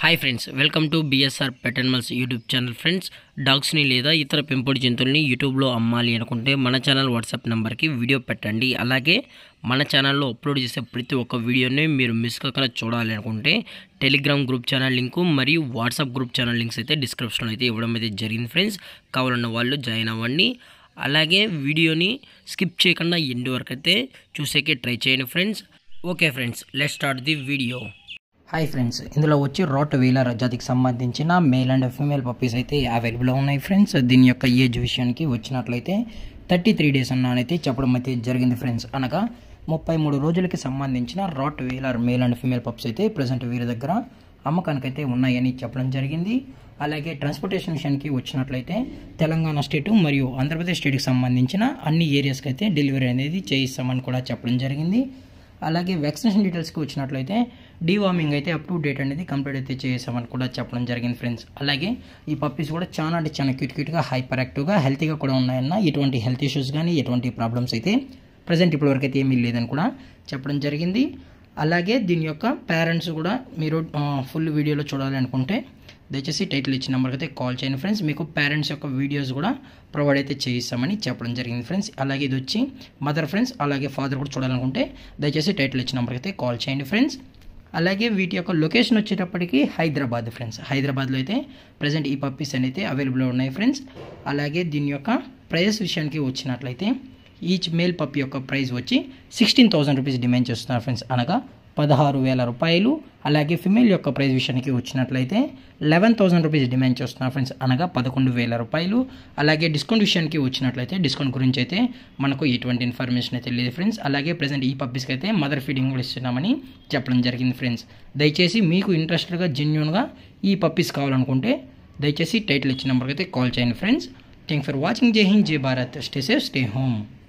hi friends welcome to B S R పెటర్మల్స్ YouTube channel friends డాగ్స్ని లేదా ఇతర పెంపుడు జంతువుల్ని యూట్యూబ్లో అమ్మాలి అనుకుంటే మన ఛానల్ వాట్సాప్ నెంబర్కి వీడియో పెట్టండి అలాగే మన ఛానల్లో అప్లోడ్ చేసే ప్రతి ఒక్క వీడియోని మీరు మిస్ కాకుండా చూడాలి అనుకుంటే టెలిగ్రామ్ గ్రూప్ ఛానల్ లింకు మరియు వాట్సాప్ గ్రూప్ ఛానల్ లింక్స్ అయితే డిస్క్రిప్షన్లో అయితే ఇవ్వడం అయితే జరిగింది ఫ్రెండ్స్ కావాలన్న వాళ్ళు జాయిన్ అవ్వండి అలాగే వీడియోని స్కిప్ చేయకుండా ఎండ్ వరకు అయితే చూసేకే ట్రై చేయండి friends okay friends let start the video hi friends ఇందులో వచ్చి రోట్ వీలర్ జాతికి సంబంధించిన మేల్ అండ్ ఫీమేల్ పప్పీస్ అయితే అవైలబుల్లో ఉన్నాయి ఫ్రెండ్స్ దీని యొక్క ఏజ్ విషయానికి వచ్చినట్లయితే థర్టీ త్రీ డేస్ అన్నానైతే చెప్పడం అయితే జరిగింది ఫ్రెండ్స్ అనగా ముప్పై మూడు రోజులకి సంబంధించిన Rottweiler male and female pups అయితే ప్రజెంట్ వీరి దగ్గర అమ్మకానికైతే ఉన్నాయని చెప్పడం జరిగింది అలాగే ట్రాన్స్పోర్టేషన్ విషయానికి వచ్చినట్లయితే తెలంగాణ స్టేటు మరియు ఆంధ్రప్రదేశ్ స్టేట్కి సంబంధించిన అన్ని ఏరియాస్కి అయితే డెలివరీ అనేది చేయిస్తామని కూడా చెప్పడం జరిగింది అలాగే వ్యాక్సినేషన్ డీటెయిల్స్కి వచ్చినట్లయితే డీవార్మింగ్ అయితే అప్ టు డేట్ అనేది కంప్లీట్ అయితే చేసామని కూడా చెప్పడం జరిగింది ఫ్రెండ్స్ అలాగే ఈ పప్పీస్ కూడా చాలా అంటే చాలా క్యూట్ క్యూట్గా హైపర్ యాక్టివ్గా హెల్తీగా కూడా ఉన్నాయన్న ఎటువంటి హెల్త్ ఇష్యూస్ కానీ ఎటువంటి ప్రాబ్లమ్స్ అయితే ప్రజెంట్ ఇప్పటివరకు అయితే ఏమీ లేదని కూడా చెప్పడం జరిగింది అలాగే దీని యొక్క పేరెంట్స్ కూడా మీరు ఫుల్ వీడియోలో చూడాలి అనుకుంటే దయచేసి టైటిల్ ఇచ్చిన నెంబర్కి అయితే కాల్ చేయండి ఫ్రెండ్స్ మీకు పేరెంట్స్ యొక్క వీడియోస్ కూడా ప్రొవైడ్ అయితే చేయిస్తామని చెప్పడం జరిగింది ఫ్రెండ్స్ అలాగే ఇది వచ్చి మదర్ ఫ్రెండ్స్ అలాగే ఫాదర్ కూడా చూడాలనుకుంటే దయచేసి టైటిల్ ఇచ్చిన నెంబర్కి అయితే కాల్ చేయండి ఫ్రెండ్స్ అలాగే వీటి యొక్క లొకేషన్ వచ్చేటప్పటికి హైదరాబాద్ ఫ్రెండ్స్ హైదరాబాద్లో అయితే ప్రజెంట్ ఈ పప్పీస్ అనేది అవైలబుల్ ఉన్నాయి ఫ్రెండ్స్ అలాగే దీని యొక్క ప్రైస్ విషయానికి వచ్చినట్లయితే ఈచ్ మేల్ పప్పి యొక్క ప్రైస్ వచ్చి సిక్స్టీన్ థౌసండ్ రూపీస్ డిమాండ్ చేస్తున్నారు ఫ్రెండ్స్ అనగా పదహారు వేల రూపాయలు అలాగే ఫిమేల్ యొక్క ప్రైస్ విషయానికి వచ్చినట్లయితే లెవెన్ థౌసండ్ రూపీస్ డిమాండ్ చేస్తున్నారు ఫ్రెండ్స్ అనగా పదకొండు వేల రూపాయలు అలాగే డిస్కౌంట్ విషయానికి వచ్చినట్లయితే డిస్కౌంట్ గురించి అయితే మనకు ఎటువంటి ఇన్ఫర్మేషన్ అయితే లేదు ఫ్రెండ్స్ అలాగే ప్రజెంట్ ఈ పప్పీస్కి అయితే మదర్ ఫీడింగ్ కూడా ఇస్తున్నామని చెప్పడం జరిగింది ఫ్రెండ్స్ దయచేసి మీకు ఇంట్రెస్టెడ్గా జెన్యున్గా ఈ పప్పీస్ కావాలనుకుంటే దయచేసి టైటిల్ ఇచ్చిన నెంబర్కి అయితే కాల్ చేయండి friends thank for watching Jai Hind Jai Bharat stay safe stay home